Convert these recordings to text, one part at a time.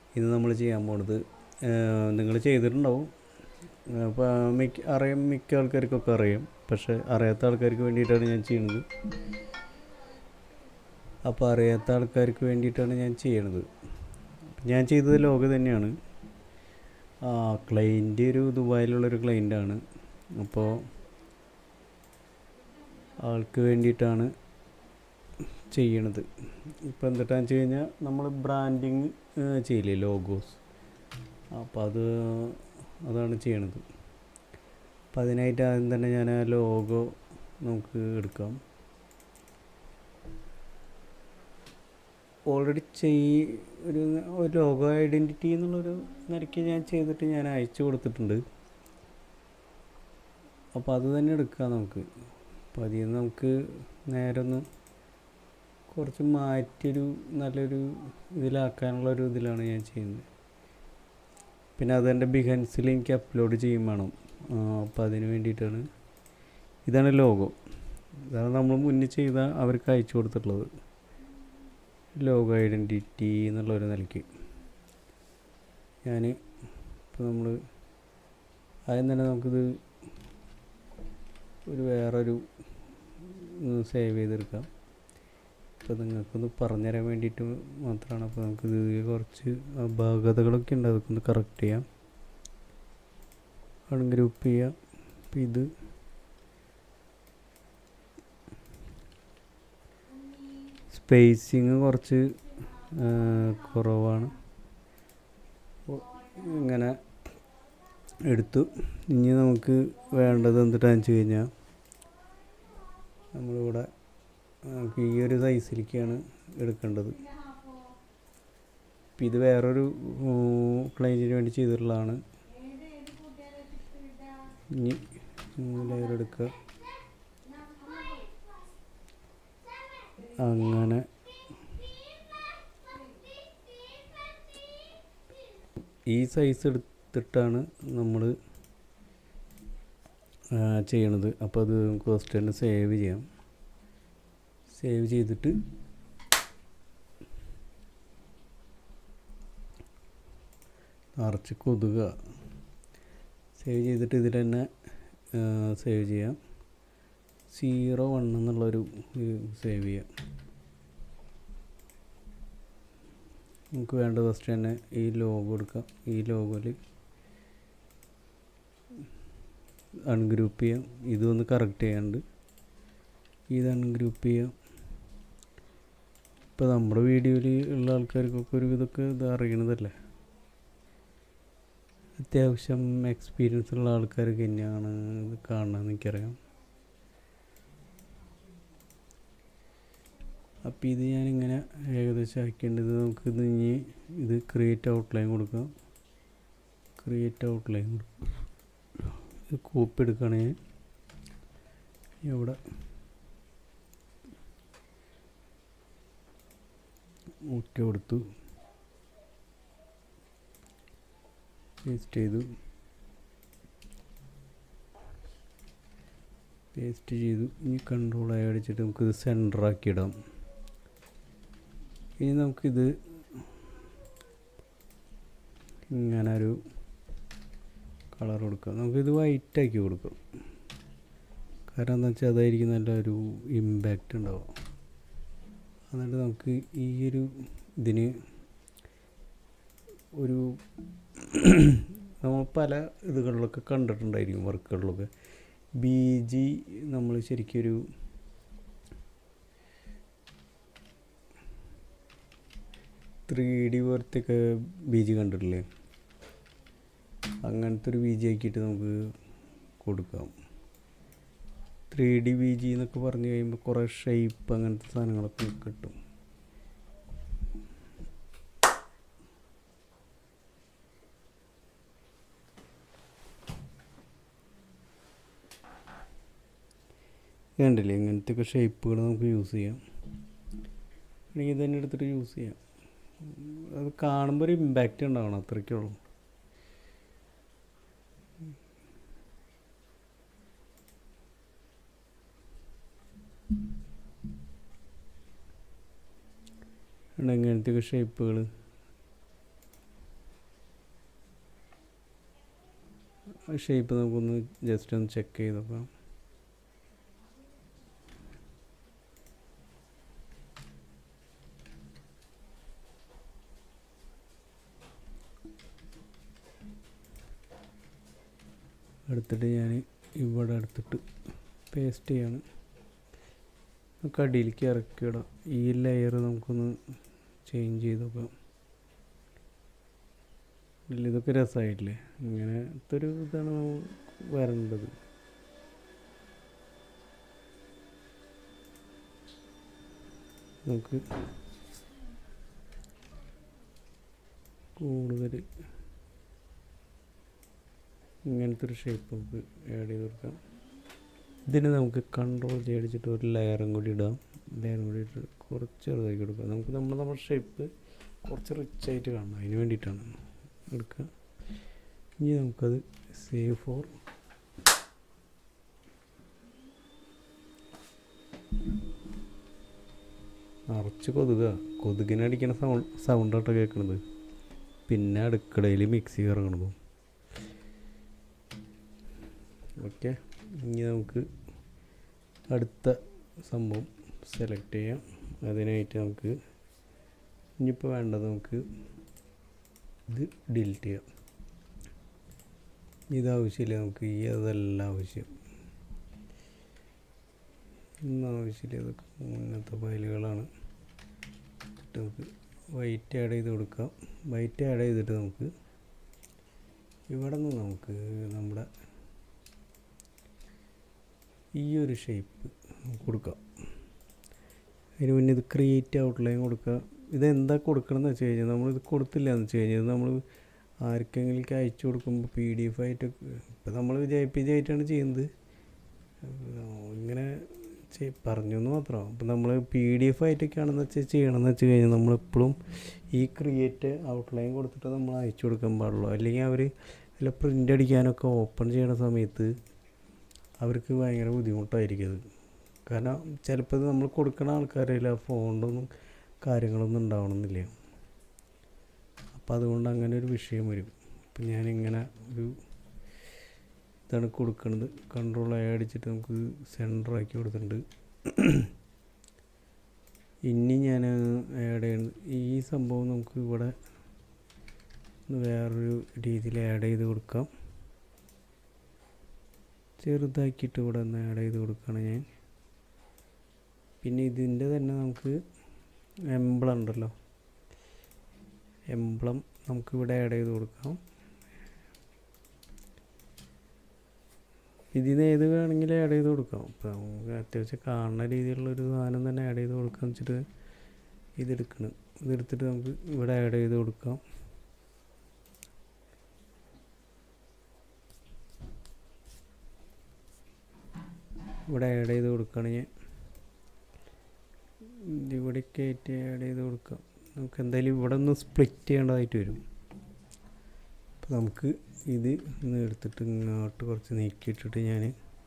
ഇന്ന് നമ്മൾ ചെയ്യാൻ പോണത് നിങ്ങൾ ചെയ്തിട്ടുണ്ടാവും അപ്പോൾ മിക്ക അറിയാം മിക്ക ആൾക്കാർക്കൊക്കെ അറിയാം പക്ഷെ അറിയാത്ത ആൾക്കാർക്ക് വേണ്ടിയിട്ടാണ് ഞാൻ ചെയ്യുന്നത് അപ്പോൾ അറിയാത്ത ആൾക്കാർക്ക് വേണ്ടിയിട്ടാണ് ഞാൻ ചെയ്യണത് ഞാൻ ചെയ്തത് ലോക തന്നെയാണ് ആ ക്ലൈൻറ്റ് ഒരു ദുബായിലുള്ളൊരു ക്ലൈൻ്റാണ് അപ്പോൾ ആൾക്ക് വേണ്ടിയിട്ടാണ് ചെയ്യണത് ഇപ്പോൾ എന്തിട്ടാന്ന് വെച്ച് കഴിഞ്ഞാൽ നമ്മൾ ബ്രാൻഡിങ് ചെയ്യില്ലേ ലോഗോസ് അപ്പോൾ അത് അതാണ് ചെയ്യണത് അപ്പം അതിനായിട്ട് ആദ്യം തന്നെ ഞാൻ ആ ലോഗോ നമുക്ക് എടുക്കാം ഓൾറെഡി ചെയ് ഒരു ഒരു ലോഗോ ഐഡൻറ്റിറ്റി എന്നുള്ളൊരു നിലയ്ക്ക് ഞാൻ ചെയ്തിട്ട് ഞാൻ അയച്ചു കൊടുത്തിട്ടുണ്ട് അപ്പോൾ അത് തന്നെ എടുക്കാം നമുക്ക് അപ്പോൾ അതിൽ നിന്ന് നമുക്ക് നേരെ ഒന്ന് കുറച്ച് മാറ്റിയൊരു നല്ലൊരു ഇതിലാക്കാനുള്ള ഒരു ഇതിലാണ് ഞാൻ ചെയ്യുന്നത് പിന്നെ അതെൻ്റെ ബിഹൻസിൽ എനിക്ക് അപ്ലോഡ് ചെയ്യും വേണം അപ്പോൾ അതിന് വേണ്ടിയിട്ടാണ് ഇതാണ് ലോഗോ ഇതാണ് നമ്മൾ മുന്നിൽ ചെയ്ത അവർക്ക് അയച്ചു കൊടുത്തിട്ടുള്ളത് ലോഗോ ഐഡൻറ്റിറ്റി എന്നുള്ള ഒരു നിലയ്ക്ക് ഞാൻ ഇപ്പോൾ നമ്മൾ ആദ്യം തന്നെ നമുക്കിത് ഒരു വേറൊരു സേവ് ചെയ്തെടുക്കാം അപ്പോൾ നിങ്ങൾക്കൊന്ന് പറഞ്ഞുതരാൻ വേണ്ടിയിട്ട് മാത്രമാണ് അപ്പോൾ നമുക്കിത് കുറച്ച് അപാകതകളൊക്കെ ഉണ്ട് അതൊക്കെ ഒന്ന് കറക്റ്റ് ചെയ്യാം ആണ് ഗ്രൂപ്പ് ചെയ്യാം അപ്പോൾ ഇത് സ്പേസിങ് കുറച്ച് കുറവാണ് ഇങ്ങനെ എടുത്തു ഇനി നമുക്ക് വേണ്ടത് എന്തിട്ടാന്ന് വെച്ച് കഴിഞ്ഞാൽ നമ്മളിവിടെ നമുക്ക് ഈ ഒരു സൈസിലേക്കാണ് എടുക്കേണ്ടത് ഇപ്പം ഇത് വേറൊരു ക്ലൈൻറ്റിന് വേണ്ടി ചെയ്തിട്ടുള്ളതാണ് ഇനി ലെയർ എടുക്കുക അങ്ങനെ ഈ സൈസ് എടുത്തിട്ടാണ് നമ്മൾ ചെയ്യണത് അപ്പോൾ അത് നമുക്ക് ഫസ്റ്റ് തന്നെ സേവ് ചെയ്യാം സേവ് ചെയ്തിട്ട് നിറച്ച് കൊതുക സേവ് ചെയ്തിട്ട് ഇതിൽ തന്നെ സേവ് ചെയ്യാം സീറോ വൺ എന്നുള്ളൊരു സേവ് ചെയ്യാം നമുക്ക് വേണ്ട ഫസ്റ്റ് തന്നെ ഈ ലോഗോ എടുക്കാം ഈ ലോഗോയിൽ അൺഗ്രൂപ്പ് ചെയ്യാം ഇതൊന്ന് കറക്റ്റ് ചെയ്യാണ്ട് ഇത് അൺഗ്രൂപ്പ് ചെയ്യാം ഇപ്പോൾ നമ്മുടെ വീഡിയോയിൽ ഉള്ള ആൾക്കാർക്കൊക്കെ ഒരു ഇതൊക്കെ ഇത് അറിയണതല്ലേ അത്യാവശ്യം എക്സ്പീരിയൻസ് ഉള്ള ആൾക്കാർക്ക് തന്നെയാണ് ഇത് കാണണമെന്ന് എനിക്കറിയാം അപ്പോൾ ഇത് ഞാനിങ്ങനെ ഏകദേശം ആക്കേണ്ടത് നമുക്ക് ഇത് ഇനി ഇത് ക്രിയേറ്റ് ഔട്ട്ലൈൻ കൊടുക്കാം ക്രിയേറ്റ് ഔട്ട്ലൈൻ കൊടുക്കാം ഇത് കോപ്പി എടുക്കുകയാണ് ഞാൻ ഇവിടെ ഒറ്റ കൊടുത്തു പേസ്റ്റ് ചെയ്തു പേസ്റ്റ് ചെയ്തു ഇനി കൺട്രോൾ ആയി അടിച്ചിട്ട് നമുക്കിത് സെൻറ്ററാക്കി ഇടാം ഇനി നമുക്കിത് ഇങ്ങനെ ഒരു കളർ കൊടുക്കാം നമുക്കിത് വൈറ്റ് ആക്കി കൊടുക്കാം കാരണം എന്താ വെച്ചാൽ അതായിരിക്കും നല്ലൊരു ഇമ്പാക്റ്റ് ഉണ്ടാവും എന്നിട്ട് നമുക്ക് ഈ ഒരു ഇതിന് ഒരു നമ്മൾ പല ഇതുകളിലൊക്കെ കണ്ടിട്ടുണ്ടായിരിക്കും വർക്കുകളിലൊക്കെ ബി ജി നമ്മൾ ശരിക്കൊരു ത്രീ ഡി പോലത്തെയൊക്കെ ബി ജി കണ്ടിട്ടില്ലേ അങ്ങനത്തെ ഒരു ബി ജി ആക്കിയിട്ട് നമുക്ക് കൊടുക്കാം ത്രീ ഡി ബി ജി എന്നൊക്കെ പറഞ്ഞു കഴിയുമ്പോൾ കുറേ ഷേപ്പ് അങ്ങനത്തെ സാധനങ്ങളൊക്കെ കിട്ടും കണ്ടില്ലേ ഇങ്ങനത്തെയൊക്കെ ഷേപ്പുകൾ നമുക്ക് യൂസ് ചെയ്യാം അല്ലെങ്കിൽ ഇതന്നെ എടുത്തിട്ട് യൂസ് ചെയ്യാം അത് കാണുമ്പോൾ ഒരു ഇമ്പാക്റ്റ് ഉണ്ടാവണം അത്രയ്ക്കേ ഉള്ളൂ ഇങ്ങനത്തെയൊക്കെ ഷേപ്പുകൾ ഷേപ്പ് നമുക്കൊന്ന് ജസ്റ്റ് ഒന്ന് ചെക്ക് ചെയ്ത് നോക്കാം എടുത്തിട്ട് ഞാൻ ഇവിടെ എടുത്തിട്ട് പേസ്റ്റ് ചെയ്യാണ് നമുക്ക് അടിയിലേക്ക് ഇറക്കി ഇടാം ഈ ലെയർ നമുക്കൊന്ന് ചേഞ്ച് ചെയ്ത് നോക്കാം ഇല്ല ഇതൊക്കെ രസമായിട്ടില്ലേ ഇങ്ങനത്തെ ഒരു ഇതാണ് നമുക്ക് വരേണ്ടത് നമുക്ക് കൂടുതൽ ഇങ്ങനത്തെ ഒരു ഷേപ്പ് നമുക്ക് ആഡ് ചെയ്ത് കൊടുക്കാം ഇതിന് നമുക്ക് കൺട്രോൾ ചെയ്തിട്ട് ഒരു ലെയറും കൂടി ഇടാം ലെയറും കൂടി ഇട്ട് കുറച്ച് ചെറുതാക്കി കൊടുക്കാം നമുക്ക് നമ്മൾ നമ്മുടെ ഷേപ്പ് കുറച്ച് റിച്ച് ആയിട്ട് കാണണം അതിന് വേണ്ടിയിട്ടാണ് എടുക്കുക ഇനി നമുക്കത് സേവ് ഫോർ നിറച്ച് കൊതുക കൊതുകിനടിക്കണ സൗണ്ട് സൗണ്ടാട്ടോ കേൾക്കണത് പിന്നെ അടുക്കളയിൽ മിക്സി ഇറങ്ങണതും ഓക്കെ ഇനി നമുക്ക് അടുത്ത സംഭവം സെലക്ട് ചെയ്യാം അതിനായിട്ട് നമുക്ക് ഇനിയിപ്പോൾ വേണ്ടത് നമുക്ക് ഇത് ഡിലീറ്റ് ചെയ്യാം ഇത് ആവശ്യമില്ല നമുക്ക് ഈ അതല്ല ആവശ്യം ഇന്ന് ആവശ്യമില്ല ഇതൊക്കെ മുന്നത്തെ ഫയലുകളാണ് എന്നിട്ട് നമുക്ക് വൈറ്റ് ആഡ് ചെയ്ത് കൊടുക്കാം വൈറ്റ് ആഡ് ചെയ്തിട്ട് നമുക്ക് ഇവിടെ നിന്ന് നമുക്ക് നമ്മുടെ ഈ ഒരു ഷേപ്പ് കൊടുക്കാം അതിന് മുന്നേ ഇത് ക്രിയേറ്റ് ഔട്ട്ലൈൻ കൊടുക്കുക ഇതെന്താ കൊടുക്കണമെന്ന് വെച്ച് കഴിഞ്ഞാൽ നമ്മളിത് കൊടുത്തില്ല എന്ന് വെച്ച് കഴിഞ്ഞാൽ നമ്മൾ ആർക്കെങ്കിലും അയച്ചു കൊടുക്കുമ്പോൾ പി ഡി എഫ് ആയിട്ട് ഇപ്പം നമ്മൾ ജെ പി ജി ആയിട്ടാണ് ചെയ്യുന്നത് ഇങ്ങനെ പറഞ്ഞു എന്ന് മാത്രം അപ്പം നമ്മൾ പി ഡി എഫ് ആയിട്ടൊക്കെയാണെന്ന് വെച്ചാൽ ചെയ്യണമെന്ന് വെച്ച് കഴിഞ്ഞാൽ നമ്മളെപ്പോഴും ഈ ക്രിയേറ്റ് ഔട്ട്ലൈൻ കൊടുത്തിട്ട് നമ്മൾ അയച്ചു കൊടുക്കാൻ പാടുള്ളൂ അല്ലെങ്കിൽ അവർ വല്ല പ്രിൻ്റ് അടിക്കാനൊക്കെ ഓപ്പൺ ചെയ്യണ സമയത്ത് അവർക്ക് ഭയങ്കര ബുദ്ധിമുട്ടായിരിക്കും അത് കാരണം ചിലപ്പോൾ ഇത് നമ്മൾ കൊടുക്കുന്ന ആൾക്കാരില്ല ഫോണിലൊന്നും കാര്യങ്ങളൊന്നും ഉണ്ടാവണമെന്നില്ല അപ്പോൾ അതുകൊണ്ട് അങ്ങനെ ഒരു വിഷയം വരും അപ്പം ഞാനിങ്ങനെ ഒരു ഇതാണ് കൊടുക്കുന്നത് കൺട്രോൾ ആയി അടിച്ചിട്ട് നമുക്ക് സെൻറ്റർ ആക്കി കൊടുത്തിട്ടുണ്ട് ഇനി ഞാൻ ആഡ് ചെയ്യുന്നത് ഈ സംഭവം നമുക്ക് ഇവിടെ വേറൊരു രീതിയിൽ ആഡ് ചെയ്ത് കൊടുക്കാം ചെറുതാക്കിയിട്ട് ഇവിടെ ഒന്ന് ആഡ് ചെയ്ത് കൊടുക്കുകയാണ് ഞാൻ പിന്നെ ഇതിൻ്റെ തന്നെ നമുക്ക് എംബ്ലം ഉണ്ടല്ലോ എംബ്ലം നമുക്ക് ഇവിടെ ആഡ് ചെയ്ത് കൊടുക്കാം ഇതിന് ഏത് വേണമെങ്കിലും ആഡ് ചെയ്ത് കൊടുക്കാം ഇപ്പം നമുക്ക് അത്യാവശ്യം കാണുന്ന രീതിയിലുള്ള ഒരു സാധനം തന്നെ ആഡ് ചെയ്ത് കൊടുക്കാം വെച്ചിട്ട് ഇതെടുക്കണം ഇതെടുത്തിട്ട് നമുക്ക് ഇവിടെ ആഡ് ചെയ്ത് കൊടുക്കാം ഇവിടെ ആഡ് ചെയ്ത് കൊടുക്കുകയാണെങ്കിൽ ഇവിടെ കയറ്റി ആഡ് ചെയ്ത് കൊടുക്കാം നമുക്ക് എന്തായാലും ഇവിടെ ഒന്ന് സ്പ്ലിറ്റ് ചെയ്യേണ്ടതായിട്ട് വരും അപ്പോൾ നമുക്ക് ഇത് ഒന്ന് എടുത്തിട്ട് ഇങ്ങോട്ട് കുറച്ച് നീക്കിയിട്ടിട്ട് ഞാൻ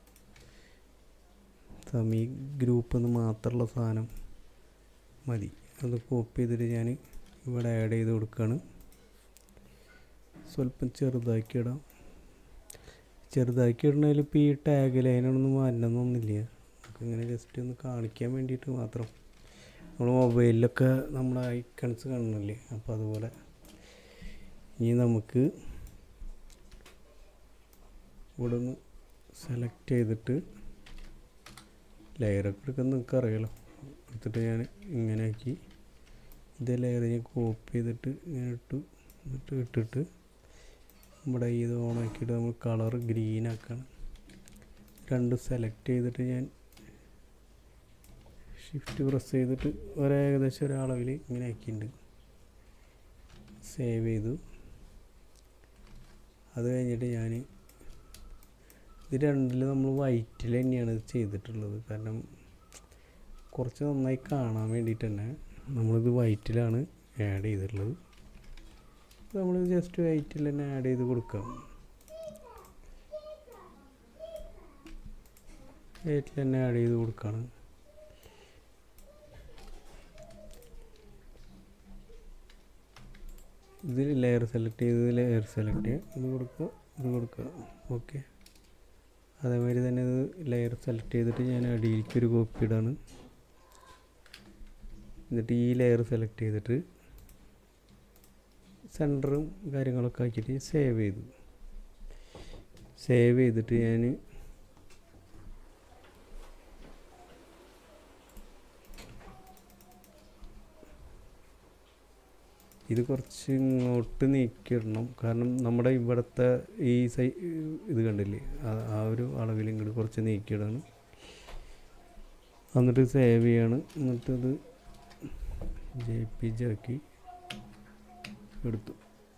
സമീ ഗ്രൂപ്പ് എന്ന് മാത്രമുള്ള സാധനം മതി അത് കോപ്പി ചെയ്തിട്ട് ഞാൻ ഇവിടെ ആഡ് ചെയ്ത് കൊടുക്കുകയാണ് സ്വല്പം ചെറുതാക്കി ഇടാം ചെറുതാക്കി ഇടണതിൽ ഇപ്പോൾ ഈ ടാഗ് ലൈനൊന്നും മാറ്റണമെന്നൊന്നുമില്ല നമുക്കിങ്ങനെ ജസ്റ്റ് ഒന്ന് കാണിക്കാൻ വേണ്ടിയിട്ട് മാത്രം നമ്മൾ മൊബൈലിലൊക്കെ നമ്മുടെ ഐക്കൺസ് കാണുന്നില്ലേ അപ്പോൾ അതുപോലെ ഇനി നമുക്ക് ഇവിടെ ഒന്ന് സെലക്ട് ചെയ്തിട്ട് ലെയറൊക്കെ എടുക്കാൻ നിങ്ങൾക്ക് അറിയാലോ എടുത്തിട്ട് ഞാൻ ഇങ്ങനെ ആക്കി ഇതേ ലെയർ ഞാൻ കോപ്പി ചെയ്തിട്ട് ഇങ്ങനെ ഇട്ടു എന്നിട്ട് ഇട്ടിട്ട് നമ്മുടെ ഇത് ഓണാക്കിയിട്ട് നമ്മൾ കളർ ഗ്രീൻ ആക്കണം രണ്ട് സെലക്ട് ചെയ്തിട്ട് ഞാൻ ഷിഫ്റ്റ് പ്രസ് ചെയ്തിട്ട് ഒരു ഏകദേശം ഒരളവിൽ ഇങ്ങനെ ആക്കിയിട്ടുണ്ട് സേവ് ചെയ്തു അത് കഴിഞ്ഞിട്ട് ഞാൻ ഇത് രണ്ടിൽ നമ്മൾ വൈറ്റിൽ തന്നെയാണ് ഇത് ചെയ്തിട്ടുള്ളത് കാരണം കുറച്ച് നന്നായി കാണാൻ വേണ്ടിയിട്ട് തന്നെ നമ്മളിത് വൈറ്റിലാണ് ആഡ് ചെയ്തിട്ടുള്ളത് നമ്മൾ ജസ്റ്റ് വൈറ്റിൽ തന്നെ ആഡ് ചെയ്ത് കൊടുക്കാം വൈറ്റിൽ തന്നെ ആഡ് ചെയ്ത് കൊടുക്കുകയാണ് ഇതിൽ ലെയർ സെലക്ട് ചെയ്ത് ലെയർ സെലക്ട് ചെയ്യുക ഇത് കൊടുക്കുക ഇത് കൊടുക്കുക ഓക്കെ അതേമാതിരി തന്നെ ഇത് ലെയർ സെലക്ട് ചെയ്തിട്ട് ഞാൻ അടിയിലേക്ക് ഒരു കോപ്പി ഇടാണ് എന്നിട്ട് ഈ ലെയർ സെലക്ട് ചെയ്തിട്ട് സെൻറ്ററും കാര്യങ്ങളൊക്കെ ആക്കിയിട്ട് സേവ് ചെയ്തു സേവ് ചെയ്തിട്ട് ഞാൻ ഇത് കുറച്ച് ഇങ്ങോട്ട് നീക്കിയിടണം കാരണം നമ്മുടെ ഇവിടുത്തെ ഈ സൈ ഇത് കണ്ടില്ലേ ആ- ആ ഒരു അളവിൽ ഇങ്ങോട്ട് കുറച്ച് നീക്കിയിടാണ് എന്നിട്ട് സേവ് ചെയ്യാണ് എന്നിട്ടത് ജെ പി ജി ആക്കി എടുത്തു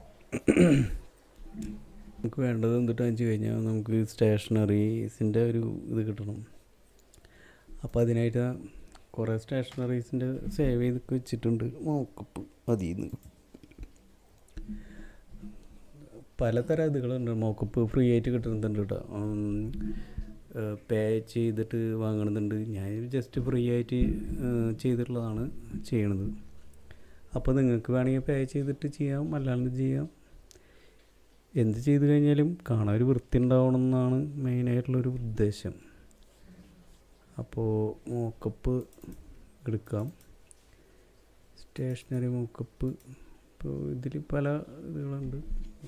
നമുക്ക് വേണ്ടത് എന്തിട്ടാന്ന് വെച്ച് കഴിഞ്ഞാൽ നമുക്ക് സ്റ്റേഷനറീസിൻ്റെ ഒരു ഇത് കിട്ടണം അപ്പോൾ അതിനായിട്ട് കുറേ സ്റ്റേഷനറീസിൻ്റെ സേവ് ചെയ്തൊക്കെ വെച്ചിട്ടുണ്ട് മോക്കപ്പ് മതിയെന്ന് പലതരം ഇതുകളുണ്ട് മോക്കപ്പ് ഫ്രീ ആയിട്ട് കിട്ടുന്നുണ്ട് കേട്ടോ പേ ചെയ്തിട്ട് വാങ്ങണമെന്നുണ്ട് ഞാൻ ജസ്റ്റ് ഫ്രീ ആയിട്ട് ഏഹ്, ചെയ്തിട്ടുള്ളതാണ് ചെയ്യണത് അപ്പോൾ നിങ്ങൾക്ക് വേണമെങ്കിൽ പേ ചെയ്തിട്ട് ചെയ്യാം അല്ലാണ്ട് ചെയ്യാം എന്ത് ചെയ്ത് കഴിഞ്ഞാലും കാണാൻ ഒരു വൃത്തി ഉണ്ടാവണം എന്നാണ് മെയിനായിട്ടുള്ളൊരു ഉദ്ദേശം അപ്പോൾ മോക്കപ്പ് എടുക്കാം സ്റ്റേഷനറി മോക്കപ്പ് ഇപ്പോൾ ഇതിൽ പല ഇതുകളുണ്ട്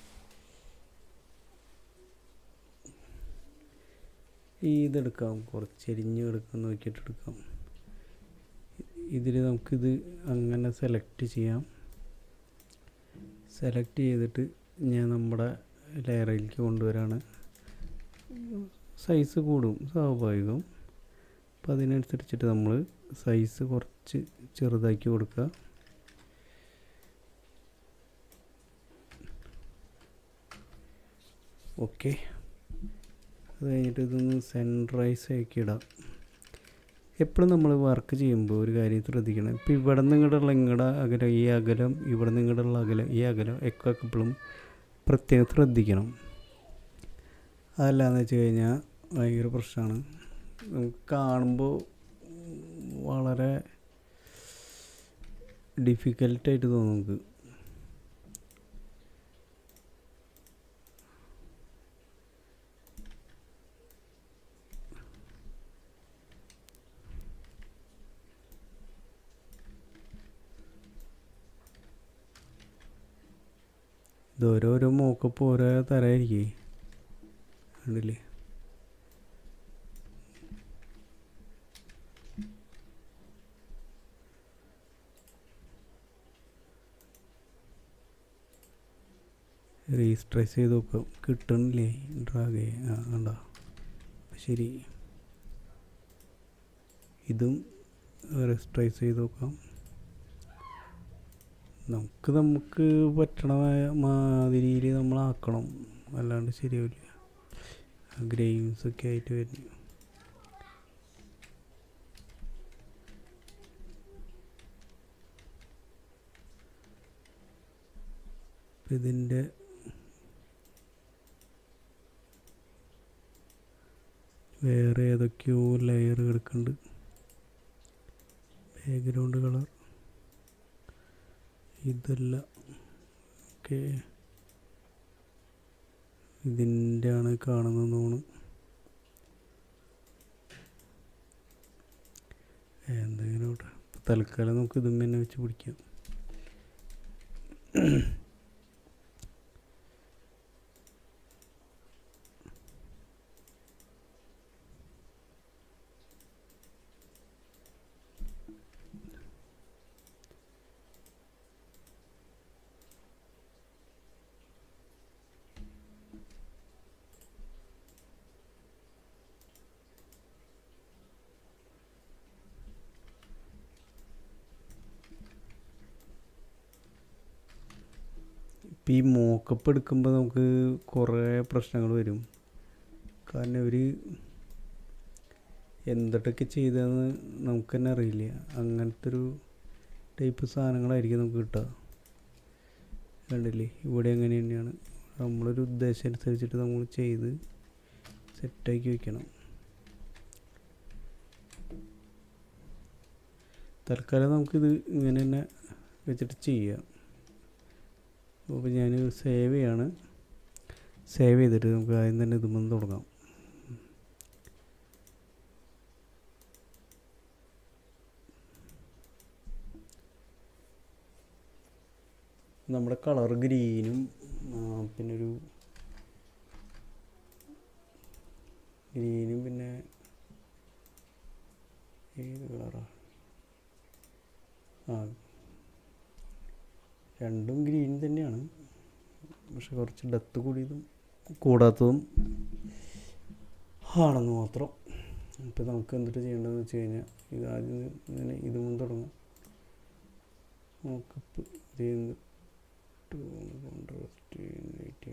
ഈ ഇതെടുക്കാം കുറച്ച് എരിഞ്ഞ് എടുക്കാൻ നോക്കിയിട്ട് എടുക്കാം ഇതിൽ നമുക്കിത് അങ്ങനെ സെലക്ട് ചെയ്യാം സെലക്ട് ചെയ്തിട്ട് ഞാൻ നമ്മുടെ ലെയറിലേക്ക് കൊണ്ടുവരാണ് സൈസ് കൂടും സ്വാഭാവികം അപ്പോൾ അതിനനുസരിച്ചിട്ട് നമ്മൾ സൈസ് കുറച്ച് ചെറുതാക്കി കൊടുക്കുക ഓക്കെ അത് കഴിഞ്ഞിട്ട് ഇതൊന്ന് സെൻട്രൈസ് ആക്കി ഇടാം എപ്പോഴും നമ്മൾ വർക്ക് ചെയ്യുമ്പോൾ ഒരു കാര്യം ശ്രദ്ധിക്കണം ഇപ്പോൾ ഇവിടെ നിന്ന് ഇങ്ങോട്ടുള്ള ഇങ്ങടെ അകലം ഈ അകലം ഇവിടെ നിന്ന് ഇങ്ങോട്ടുള്ള അകലം ഈ അകലം ഒക്കെ എപ്പോഴും പ്രത്യേകം ശ്രദ്ധിക്കണം അതല്ലാന്ന് വെച്ച് കഴിഞ്ഞാൽ ഭയങ്കര പ്രശ്നമാണ് നമുക്ക് കാണുമ്പോൾ വളരെ ഡിഫിക്കൽട്ടായിട്ട് തോന്നും നമുക്ക് ഇത് ഓരോരോ മോക്കപ്പ് ഓരോ തരമായിരിക്കേ കണ്ടില്ലേ റീസ്ട്രൈസ് ചെയ്ത് നോക്കാം കിട്ടണില്ലേ ഡ്രാഗ് ആ കണ്ടോ ശരി ഇതും റെസ്ട്രൈസ് ചെയ്ത് നോക്കാം നമുക്ക് നമുക്ക് പറ്റണ മാതിരിയിൽ നമ്മളാക്കണം അല്ലാണ്ട് ശരിയാവില്ല ഗ്രെയിൻസ് ഒക്കെ ആയിട്ട് വരുന്നു ഇപ്പം ഇതിൻ്റെ വേറെ ഏതൊക്കെയോ ലെയർ കിടക്കുന്നുണ്ട് ബാക്ക്ഗ്രൗണ്ട് കളർ ഇതല്ല ഓക്കെ ഇതിൻ്റെ ആണ് കാണുന്നത് തോന്നുന്നു എന്തെങ്കിലും ഇവിടെ തൽക്കാലം നമുക്ക് ഇതും തന്നെ വെച്ച് പിടിക്കാം ഇപ്പം ഈ മോക്കപ്പ് എടുക്കുമ്പോൾ നമുക്ക് കുറേ പ്രശ്നങ്ങൾ വരും കാരണം ഇവർ എന്തൊക്കെ ചെയ്തതെന്ന് നമുക്ക് തന്നെ അറിയില്ല അങ്ങനത്തെ ഒരു ടൈപ്പ് സാധനങ്ങളായിരിക്കും നമുക്ക് കിട്ടുക കണ്ടില്ലേ ഇവിടെ അങ്ങനെ തന്നെയാണ് നമ്മളൊരു ഉദ്ദേശം അനുസരിച്ചിട്ട് നമ്മൾ ചെയ്ത് സെറ്റാക്കി വെക്കണം തൽക്കാലം നമുക്കിത് ഇങ്ങനെ തന്നെ വെച്ചിട്ട് ചെയ്യാം അപ്പോൾ ഞാൻ സേവ് ചെയ്യാണ് സേവ് ചെയ്തിട്ട് നമുക്ക് ആദ്യം തന്നെ ഇതുമ്പോൾ തുടങ്ങാം നമ്മുടെ കളർ ഗ്രീനും പിന്നെ ഒരു ഗ്രീനും പിന്നെ ഏത് കളറാ ആ രണ്ടും ഗ്രീൻ തന്നെയാണ് പക്ഷെ കുറച്ച് ഡെത്ത് കൂടിയതും കൂടാത്തതും ആണെന്ന് മാത്രം അപ്പോൾ നമുക്ക് എന്തിട്ട് ചെയ്യേണ്ടതെന്ന് വെച്ച് കഴിഞ്ഞാൽ ഇത് ആദ്യം ഇങ്ങനെ ഇത് മുൻ തുടങ്ങാം നമുക്കിപ്പോൾ ഇത് ചെയ്തിട്ട് കോൺട്രാസ്റ്റ് വെയിറ്റ്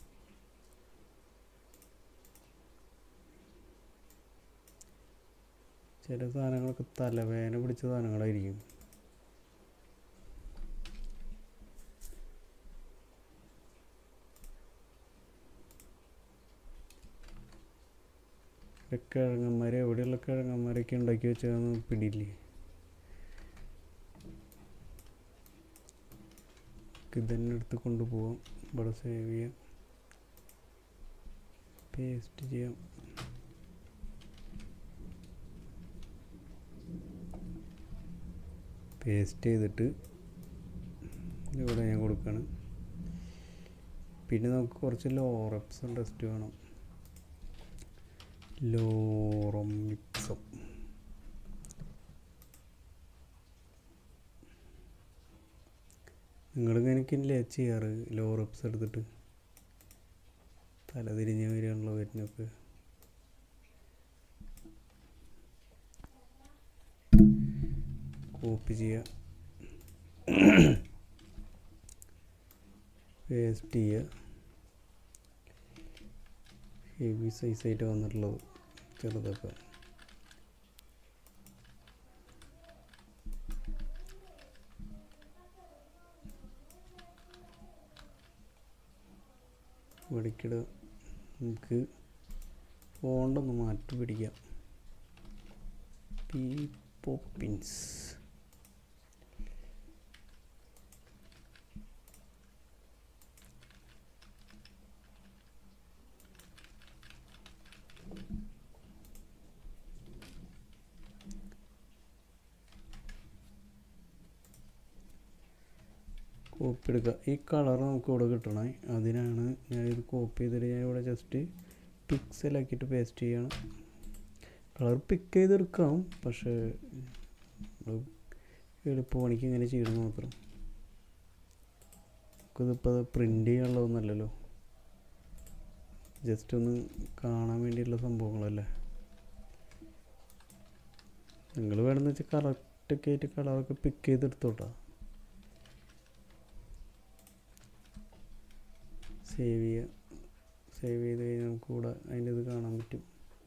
ചില സാധനങ്ങളൊക്കെ തലവേദന പിടിച്ച സാധനങ്ങളായിരിക്കും കിഴങ്ങന്മാർ എവിടെയുള്ള കിഴങ്ങന്മാരൊക്കെ ഉണ്ടാക്കി വെച്ചതെന്ന് പിടിയില്ലേ ഇതന്നെ എടുത്ത് കൊണ്ടുപോകാം ഇവിടെ സേവ് ചെയ്യാം പേസ്റ്റ് ചെയ്യാം പേസ്റ്റ് ചെയ്തിട്ട് ഇവിടെ ഞാൻ കൊടുക്കുകയാണ് പിന്നെ നമുക്ക് കുറച്ച് ലോറപ്സും ടെസ്റ്റ് വേണം ലോറമിക്സം നിങ്ങളിങ്ങനെയൊക്കെയല്ലേ ചെയ്യാറ് ലോറപ്സ് എടുത്തിട്ട് തല തിരിഞ്ഞ് വരികയാണല്ലോ വരുന്നൊക്കെ കോപ്പി ചെയ്യുക പേസ്റ്റ് ചെയ്യുക ഹെവി സൈസായിട്ട് വന്നിട്ടുള്ളത് ചെറുതൊക്കെ ഇവിടേക്കിടുക നമുക്ക് ഫോണ്ടൊന്ന് മാറ്റി പിടിക്കാം പി പോപ്പിൻസ് കോപ്പി എടുക്കുക ഈ കളർ നമുക്ക് ഇവിടെ കിട്ടണേ അതിനാണ് ഞാനിത് കോപ്പി ചെയ്തിട്ട് ഞാൻ ഇവിടെ ജസ്റ്റ് പിക്സലാക്കിയിട്ട് പേസ്റ്റ് ചെയ്യണം കളർ പിക്ക് ചെയ്തെടുക്കാം പക്ഷേ എളുപ്പപണിക്ക് ഇങ്ങനെ ചെയ്യണം മാത്രം നമുക്കിതിപ്പോൾ പ്രിൻ്റ് ചെയ്യാനുള്ളതൊന്നല്ലല്ലോ ജസ്റ്റ് ഒന്ന് കാണാൻ വേണ്ടിയിട്ടുള്ള സംഭവങ്ങളല്ലേ നിങ്ങൾ വേണമെന്ന് വെച്ചാൽ കറക്റ്റൊക്കെ ആയിട്ട് കളറൊക്കെ പിക്ക് ചെയ്തെടുത്തോട്ടാ സേവ് ചെയ്യുക സേവ് ചെയ്ത് കഴിഞ്ഞാൽ നമുക്ക് ഇവിടെ അതിൻ്റെ ഇത് കാണാൻ പറ്റും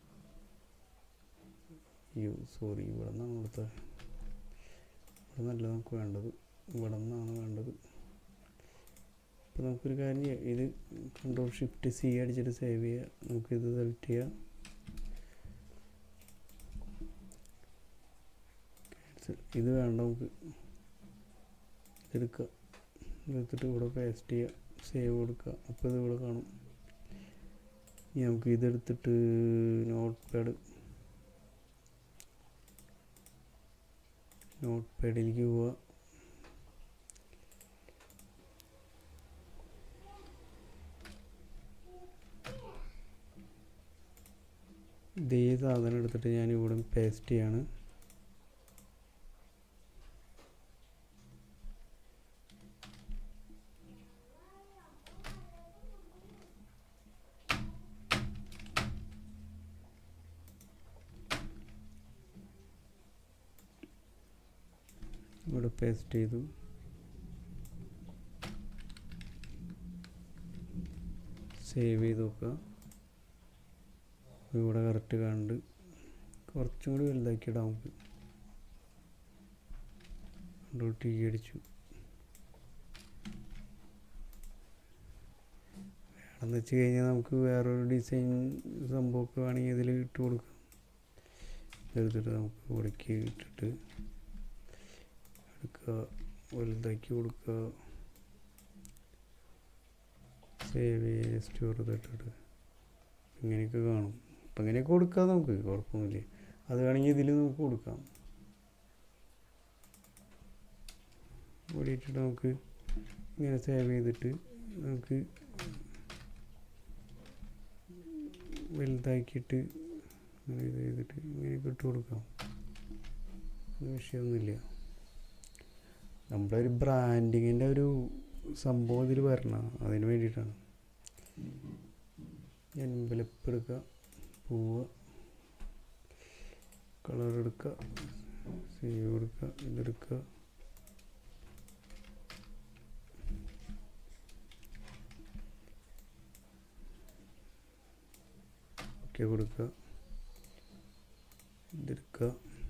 യു സോറി ഇവിടെ നിന്നാണ് ഇവിടുത്തെ ഇവിടെ നല്ല നമുക്ക് വേണ്ടത് ഇവിടെ നിന്നാണ് വേണ്ടത് അപ്പോൾ നമുക്കൊരു കാര്യം ചെയ്യാം ഇത് കൺട്രോൾ ഷിഫ്റ്റ് സി അടിച്ചിട്ട് സേവ് ചെയ്യുക നമുക്കിത് സെലക്ട് ചെയ്യാം ഇത് വേണ്ട നമുക്ക് ഇതെടുക്കുക എടുത്തിട്ട് ഇവിടെ പേസ്റ്റ് ചെയ്യുക സേവ് കൊടുക്കുക അപ്പോൾ ഇത് ഇവിടെ കാണും ഇനി നമുക്ക് ഇതെടുത്തിട്ട് നോട്ട് പാഡ് നോട്ട് പാഡിലേക്ക് പോവുക ഇതേ സാധനം എടുത്തിട്ട് ഞാൻ ഇവിടെ പേസ്റ്റ് ചെയ്യാണ് ഇവിടെ പേസ്റ്റ് ചെയ്തു സേവ് ചെയ്ത് നോക്കുക ഇവിടെ കറക്റ്റ് കണ്ട് കുറച്ചും കൂടി വലുതാക്കി ഇടാം നമുക്ക് കണ്ടു ടീ അടിച്ചു വേണമെന്ന് വെച്ച് കഴിഞ്ഞാൽ നമുക്ക് വേറൊരു ഡിസൈൻ സംഭവമൊക്കെ വേണമെങ്കിൽ ഇതിൽ ഇട്ട് കൊടുക്കാം എടുത്തിട്ട് നമുക്ക് ഇവിടേക്ക് ഇട്ടിട്ട് എടുക്കുക വലുതാക്കി കൊടുക്കുക സേവ് സ്റ്റോർ തൊട്ടിട്ട് ഇങ്ങനെയൊക്കെ കാണും അപ്പം ഇങ്ങനെയൊക്കെ കൊടുക്കാം നമുക്ക് കുഴപ്പമൊന്നുമില്ല അത് വേണമെങ്കിൽ ഇതിൽ നമുക്ക് കൊടുക്കാം ഇവിടെ ഇട്ടിട്ട് നമുക്ക് ഇങ്ങനെ സേവ് ചെയ്തിട്ട് നമുക്ക് വലുതാക്കിയിട്ട് അങ്ങനെ ഇത് ചെയ്തിട്ട് ഇങ്ങനെയൊക്കെ ഇട്ട് കൊടുക്കാം അത് വിഷയമൊന്നുമില്ല നമ്മുടെ ഒരു ബ്രാൻഡിങ്ങിൻ്റെ ഒരു സംഭവം ഇതിൽ വരണം അതിന് വേണ്ടിയിട്ടാണ് എൻവലപ്പ് എടുക്കുക പൂവ് കളർ എടുക്കുക സേവ് എടുക്കുക ഇതെടുക്കുക ഓക്കെ കൊടുക്കുക ഇതെടുക്കുക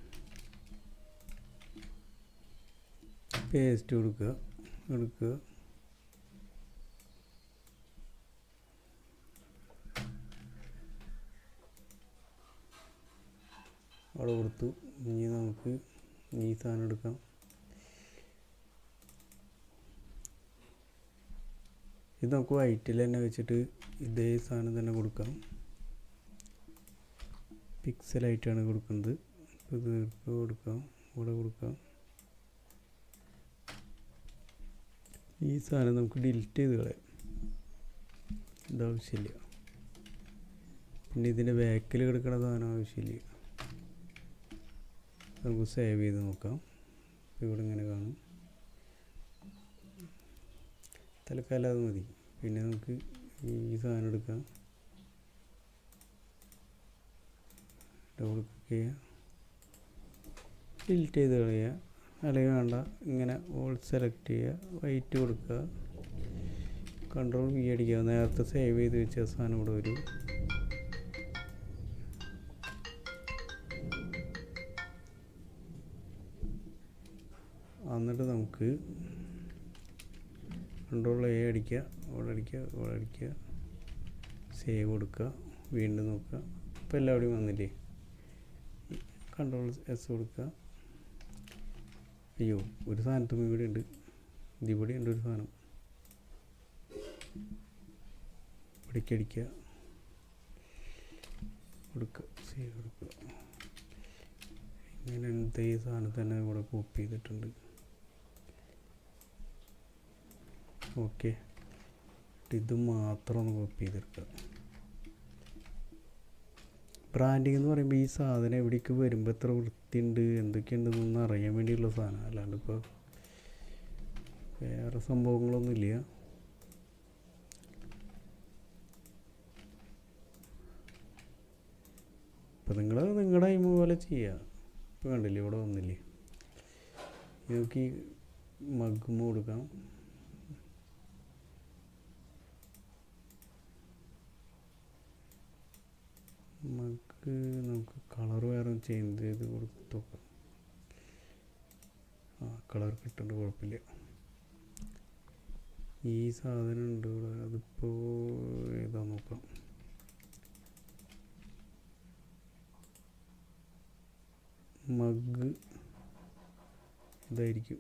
പേസ്റ്റ് കൊടുക്കുക എടുക്കുക അവിടെ കൊടുത്തു ഇനി നമുക്ക് ഈ സാധനം എടുക്കാം ഇത് നമുക്ക് വൈറ്റിൽ തന്നെ വെച്ചിട്ട് ഇതേ സാധനം തന്നെ കൊടുക്കാം പിക്സലായിട്ടാണ് കൊടുക്കുന്നത് അപ്പോൾ ഇത് എടുക്കുക കൊടുക്കാം ഇവിടെ കൊടുക്കാം ഈ സാധനം നമുക്ക് ഡിലീറ്റ് ചെയ്ത് കളയാം ഇതാവശ്യമില്ല പിന്നെ ഇതിൻ്റെ ബാക്കിൽ കിടക്കുന്ന സാധനം ആവശ്യമില്ല നമുക്ക് സേവ് ചെയ്ത് നോക്കാം ഇവിടെ ഇങ്ങനെ കാണും തൽക്കാലം അത് മതി പിന്നെ നമുക്ക് ഈ സാധനം എടുക്കാം ഡബിൾ ക്ലിക്ക് ചെയ്യുക ഡിലീറ്റ് ചെയ്ത് കളയുക അല്ലെങ്കിൽ വേണ്ട ഇങ്ങനെ ഓൾ സെലക്ട് ചെയ്യുക വൈറ്റ് കൊടുക്കുക കൺട്രോൾ വി അടിക്കുക നേരത്തെ സേവ് ചെയ്ത് വെച്ച സാധനം ഇവിടെ വരും എന്നിട്ട് നമുക്ക് കൺട്രോൾ എ അടിക്കുക ഇവിടെ അടിക്കുക ഇവിടെ അടിക്കുക സേവ് കൊടുക്കുക വീണ്ടും നോക്കുക ഇപ്പോൾ എല്ലാവിടെയും വന്നില്ലേ കൺട്രോൾ എസ് കൊടുക്കുക അയ്യോ ഒരു സാധനത്തും ഇവിടെ ഉണ്ട് ഇതിവിടെ ഉണ്ട് ഒരു സാധനം ഇവിടേക്ക് അടിക്കുക കൊടുക്കുക സേവ് കൊടുക്കുക ഇങ്ങനെ ഇതേ സാധനം തന്നെ ഇവിടെ കോപ്പി ചെയ്തിട്ടുണ്ട് ഓക്കെ ഇത് മാത്രം ഒന്ന് കോപ്പി ചെയ്തെടുക്കുക ബ്രാൻഡിങ് എന്ന് പറയുമ്പോൾ ഈ സാധനം എവിടേക്ക് വരുമ്പോൾ എത്ര വൃത്തിയുണ്ട് എന്തൊക്കെയുണ്ടെന്നൊന്നും അറിയാൻ വേണ്ടിയുള്ള സാധനം അല്ലാണ്ട് ഇപ്പോൾ വേറെ സംഭവങ്ങളൊന്നുമില്ല ഇപ്പം നിങ്ങൾ നിങ്ങളുടെ ടൈം പോലെ ചെയ്യുക ഇപ്പം കണ്ടില്ലേ ഇവിടെ വന്നില്ലേ നമുക്ക് ഈ മഗ്ഗും കൊടുക്കാം നമുക്ക് നമുക്ക് കളർ വേറെ ചേഞ്ച് ചെയ്ത് കൊടുത്ത് നോക്കാം ആ കളർ കിട്ടുന്നുണ്ട് കുഴപ്പമില്ല ഈ സാധനം ഉണ്ട് ഇവിടെ അതിപ്പോൾ ഏതാ നോക്കാം മഗ് ഇതായിരിക്കും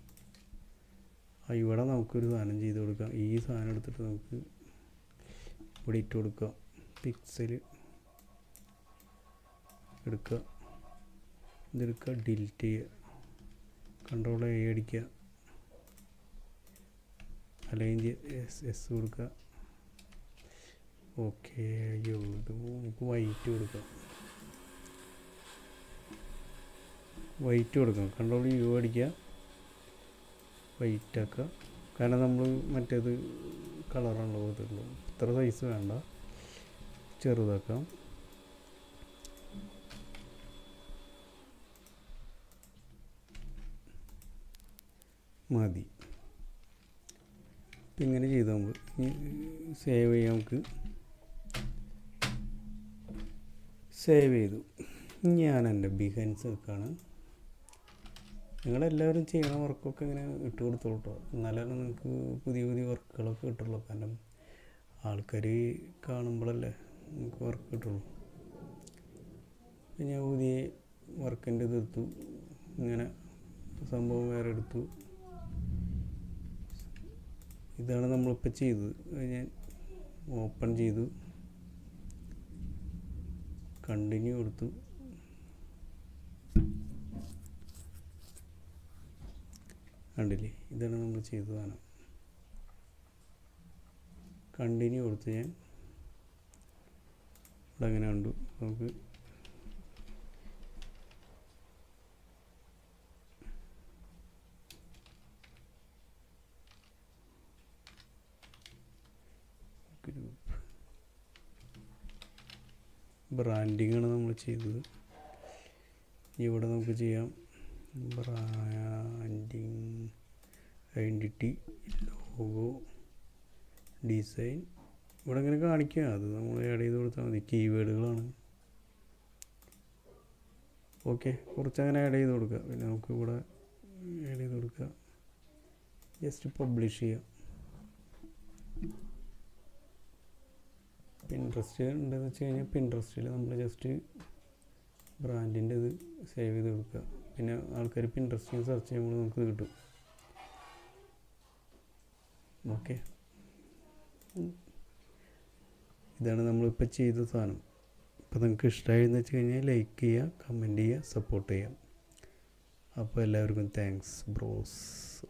ആ ഇവിടെ നമുക്കൊരു സാധനം ചെയ്ത് കൊടുക്കാം ഈ സാധനം എടുത്തിട്ട് നമുക്ക് ഇവിടെ ഇട്ട് കൊടുക്കാം പിക്സൽ എടുക്കുക ഇതെടുക്കുക ഡിലീറ്റ് ചെയ്യുക കൺട്രോൾ എ അടിക്കുക അല്ലെങ്കിൽ എസ് എസ് കൊടുക്കുക ഓക്കെ അയ്യോ ഇത് നമുക്ക് വൈറ്റ് കൊടുക്കാം വൈറ്റ് കൊടുക്കാം കൺട്രോൾ യു അടിക്കുക വൈറ്റ് ആക്കുക കാരണം നമ്മൾ മറ്റേത് കളറാണല്ലോ കൊടുത്തിട്ടുള്ളൂ ഇത്ര സൈസ് വേണ്ട ചെറുതാക്കാം മതി ഇപ്പം ഇങ്ങനെ ചെയ്ത് നമ്മൾ സേവ് ചെയ്യാം നമുക്ക് സേവ് ചെയ്തു ഞാൻ എൻ്റെ ബിഹൻസ് വെക്കാണ് നിങ്ങളെല്ലാവരും ചെയ്യണ വർക്കൊക്കെ ഇങ്ങനെ ഇട്ട് കൊടുത്തോളൂ കേട്ടോ എന്നാലാണ് നിങ്ങൾക്ക് പുതിയ പുതിയ വർക്കുകളൊക്കെ കിട്ടുള്ളൂ കാരണം ആൾക്കാർ കാണുമ്പോഴല്ലേ നമുക്ക് വർക്ക് കിട്ടുള്ളൂ ഞാൻ പുതിയ വർക്കിൻ്റെ ഇത് എടുത്തു ഇങ്ങനെ സംഭവം വേറെ എടുത്തു ഇതാണ് നമ്മളിപ്പോൾ ചെയ്തത് അത് ഞാൻ ഓപ്പൺ ചെയ്തു കണ്ടിന്യൂ കൊടുത്തു കണ്ടില്ലേ ഇതാണ് നമ്മൾ ചെയ്ത സാധനം കണ്ടിന്യൂ കൊടുത്ത് ഞാൻ ഇവിടെ അങ്ങനെ കണ്ടു നമുക്ക് ഗ്രൂപ്പ് ബ്രാൻഡിങ് ആണ് നമ്മൾ ചെയ്തത് ഇവിടെ നമുക്ക് ചെയ്യാം ബ്രാൻഡിങ് ഐഡൻറ്റിറ്റി ലോഗോ ഡിസൈൻ ഇവിടെ ഇങ്ങനെ കാണിക്കുക അത് നമ്മൾ ആഡ് ചെയ്ത് കൊടുത്താൽ മതി കീവേഡുകളാണ് ഓക്കെ കുറച്ച് അങ്ങനെ ആഡ് ചെയ്ത് കൊടുക്കുക പിന്നെ നമുക്ക് ഇവിടെ ആഡ് ചെയ്ത് കൊടുക്കുക ജസ്റ്റ് പബ്ലിഷ് ചെയ്യാം പിൻട്രസ്റ്റ് ഉണ്ടെന്ന് വെച്ച് കഴിഞ്ഞാൽ പിൻട്രസ്റ്റിൽ നമ്മൾ ജസ്റ്റ് ബ്രാൻഡിൻ്റെ ഇത് സേവ് ചെയ്ത് കൊടുക്കുക പിന്നെ ആൾക്കാർ പിൻട്രസ്റ്റിൽ സെർച്ച് ചെയ്യുമ്പോൾ നമുക്ക് ഇത് കിട്ടും ഓക്കെ ഇതാണ് നമ്മളിപ്പോൾ ചെയ്ത സാധനം അപ്പോൾ നിങ്ങൾക്ക് ഇഷ്ടമായെന്ന് വെച്ച് കഴിഞ്ഞാൽ ലൈക്ക് ചെയ്യുക കമൻറ്റ് ചെയ്യുക സപ്പോർട്ട് ചെയ്യുക അപ്പോൾ എല്ലാവർക്കും താങ്ക്സ് ബ്രോസ്